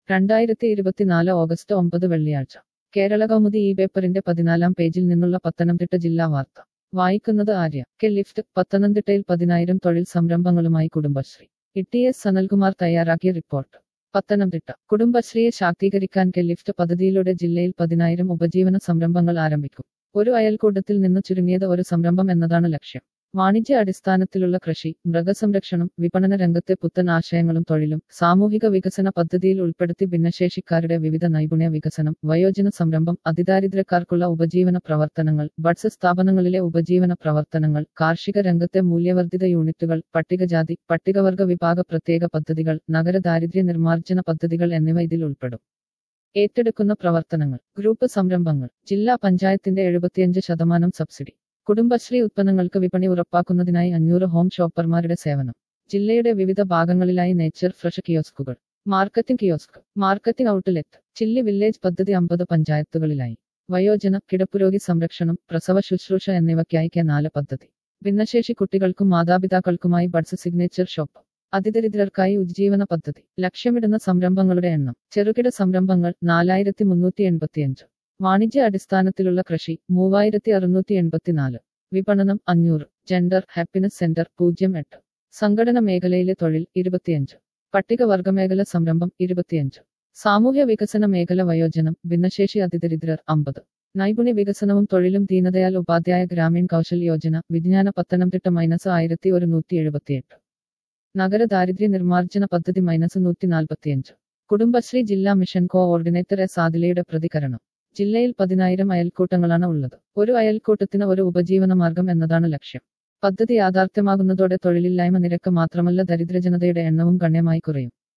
രണ്ടായിരത്തി ഇരുപത്തിനാല് ഓഗസ്റ്റ് ഒമ്പത് വെള്ളിയാഴ്ച കേരള കൗമുദി ഈ പേപ്പറിന്റെ പതിനാലാം പേജിൽ നിന്നുള്ള പത്തനംതിട്ട ജില്ലാ വാർത്ത വായിക്കുന്നത് ആര്യ കെ ലിഫ്റ്റ് പത്തനംതിട്ടയിൽ പതിനായിരം തൊഴിൽ സംരംഭങ്ങളുമായി കുടുംബശ്രീ ഇ എസ് സനൽകുമാർ തയ്യാറാക്കിയ റിപ്പോർട്ട് പത്തനംതിട്ട കുടുംബശ്രീയെ ശാക്തീകരിക്കാൻ കെ ലിഫ്റ്റ് പദ്ധതിയിലൂടെ ജില്ലയിൽ പതിനായിരം ഉപജീവന സംരംഭങ്ങൾ ആരംഭിക്കും ഒരു അയൽക്കൂട്ടത്തിൽ നിന്ന് ചുരുങ്ങിയത് ഒരു സംരംഭം എന്നതാണ് ലക്ഷ്യം വാണിജ്യ അടിസ്ഥാനത്തിലുള്ള കൃഷി മൃഗസംരക്ഷണം വിപണന രംഗത്തെ പുത്തൻ ആശയങ്ങളും തൊഴിലും സാമൂഹിക വികസന പദ്ധതിയിൽ ഉൾപ്പെടുത്തി ഭിന്നശേഷിക്കാരുടെ വിവിധ നൈപുണ്യ വികസനം വയോജന സംരംഭം അതിദാരിദ്ര്യക്കാർക്കുള്ള ഉപജീവന പ്രവർത്തനങ്ങൾ ബഡ്സ് സ്ഥാപനങ്ങളിലെ ഉപജീവന പ്രവർത്തനങ്ങൾ കാർഷിക രംഗത്തെ മൂല്യവർദ്ധിത യൂണിറ്റുകൾ പട്ടികജാതി പട്ടികവർഗ വിഭാഗ പ്രത്യേക പദ്ധതികൾ നഗര ദാരിദ്ര്യ നിർമ്മാർജ്ജന പദ്ധതികൾ എന്നിവ ഇതിൽ ഉൾപ്പെടും ഏറ്റെടുക്കുന്ന പ്രവർത്തനങ്ങൾ ഗ്രൂപ്പ് സംരംഭങ്ങൾ ജില്ലാ പഞ്ചായത്തിന്റെ എഴുപത്തിയഞ്ച് ശതമാനം സബ്സിഡി കുടുംബശ്രീ ഉത്പന്നങ്ങൾക്ക് വിപണി ഉറപ്പാക്കുന്നതിനായി അഞ്ഞൂറ് ഹോം ഷോപ്പർമാരുടെ സേവനം ജില്ലയുടെ വിവിധ ഭാഗങ്ങളിലായി നേച്ചർ ഫ്രഷ് കിയോസ്കുകൾ marketing kiosk marketing outlet chilli village പദ്ധതി അമ്പത് പഞ്ചായത്തുകളിലായി വയോജന കിടപ്പുരോഗി സംരക്ഷണം പ്രസവ ശുശ്രൂഷ എന്നിവയ്ക്കായി കെ നാല് പദ്ധതി ഭിന്നശേഷി കുട്ടികൾക്കും മാതാപിതാക്കൾക്കുമായി ബഡ്സ് സിഗ്നേച്ചർ ഷോപ്പ് അതിദരിദ്രർക്കായി ഉജ്ജീവന പദ്ധതി ലക്ഷ്യമിടുന്ന സംരംഭങ്ങളുടെ എണ്ണം ചെറുകിട സംരംഭങ്ങൾ നാലായിരത്തി മുന്നൂറ്റി എൺപത്തിയഞ്ച് വാണിജ്യ അടിസ്ഥാനത്തിലുള്ള കൃഷി മൂവായിരത്തി അറുന്നൂറ്റി എൺപത്തിനാല് വിപണനം അഞ്ഞൂറ് ജെൻഡർ ഹാപ്പിനെസ് സെന്റർ പൂജ്യം എട്ട് സംഘടന മേഖലയിലെ തൊഴിൽ ഇരുപത്തിയഞ്ച് പട്ടികവർഗമേഖല സംരംഭം ഇരുപത്തിയഞ്ച് സാമൂഹ്യ വികസന മേഖല വയോജനം ഭിന്നശേഷി അതിദരിദ്രർ അമ്പത് നൈപുണ്യ വികസനവും തൊഴിലും ദീനദയാൽ ഉപാധ്യായ ഗ്രാമീൺ കൗശൽ യോജന വിജ്ഞാന പത്തനംതിട്ട മൈനസ് ആയിരത്തി ഒരുന്നൂറ്റി എഴുപത്തിയെട്ട് നഗര ദാരിദ്ര്യ നിർമ്മാർജ്ജന പദ്ധതി മൈനസ് നൂറ്റി നാൽപ്പത്തിയഞ്ച് കുടുംബശ്രീ ജില്ലാ മിഷൻ കോഓർഡിനേറ്റർ എസ് ആദിലയുടെ പ്രതികരണം ജില്ലയിൽ പതിനായിരം അയൽക്കൂട്ടങ്ങളാണ് ഉള്ളത് ഒരു അയൽക്കൂട്ടത്തിന് ഒരു ഉപജീവന മാർഗം എന്നതാണ് ലക്ഷ്യം പദ്ധതി യാഥാർത്ഥ്യമാകുന്നതോടെ തൊഴിലില്ലായ്മ നിരക്ക് മാത്രമല്ല ദരിദ്രജനതയുടെ എണ്ണവും ഗണ്യമായി കുറയും